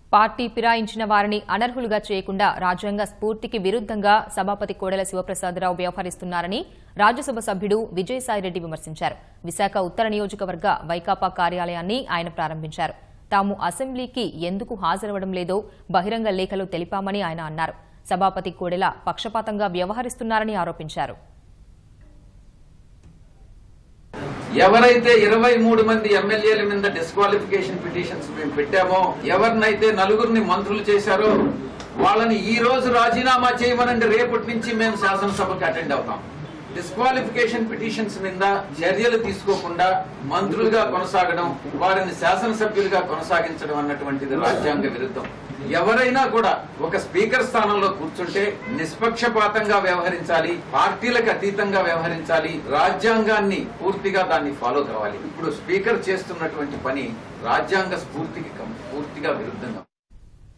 party ఫిరాయించిన వారిని అనర్హులుగా చేయకుండా రాజ్యాంగ స్ఫూర్తికి విరుద్దంగా సభాపతి కోడెల శివప్రసాదరావు వ్యవహరిస్తున్నారని రాజ్యసభ సభ్యుడు విజయసాయిరెడ్డి విమర్శించారు విశాఖ ఉత్తర నియోజకవర్గ వైకాపా కార్యాలయాన్ని ఆయన ప్రారంభించారు తాము అసెంబ్లీకి ఎందుకు హాజరవడం లేదో బహిరంగ లేఖలో తెలిపామని ఆయన అన్నారు సభాపతి కోడెల పక్షపాతంగా వ్యవహరిస్తున్నారని ఆరోపించారు ఎవరైతే ఇరవై మూడు మంది ఎమ్మెల్యేల మీద డిస్క్వాలిఫికేషన్ పిటిషన్స్ మేము పెట్టామో ఎవరినైతే నలుగురిని మంత్రులు చేశారో వాళ్ళని ఈ రోజు రాజీనామా చేయమనండి రేపటి నుంచి మేము శాసనసభకు అటెండ్ అవుతాం డిస్క్వాలిఫికేషన్ పిటిషన్స్ మీద చర్యలు తీసుకోకుండా మంత్రులుగా కొనసాగడం వారిని శాసనసభ్యులుగా కొనసాగించడం అన్నటువంటిది రాజ్యాంగ విరుద్ధం ఎవరైనా కూడా ఒక స్పీకర్ స్థానంలో కూర్చుంటే నిష్పక్షపాతంగా వ్యవహరించాలి పార్టీలకు అతీతంగా వ్యవహరించాలి రాజ్యాంగాన్ని పూర్తిగా దాన్ని ఫాలో కావాలి ఇప్పుడు స్పీకర్ చేస్తున్నటువంటి పని రాజ్యాంగ స్ఫూర్తికి కం- పూర్తిగా విరుద్ధంగా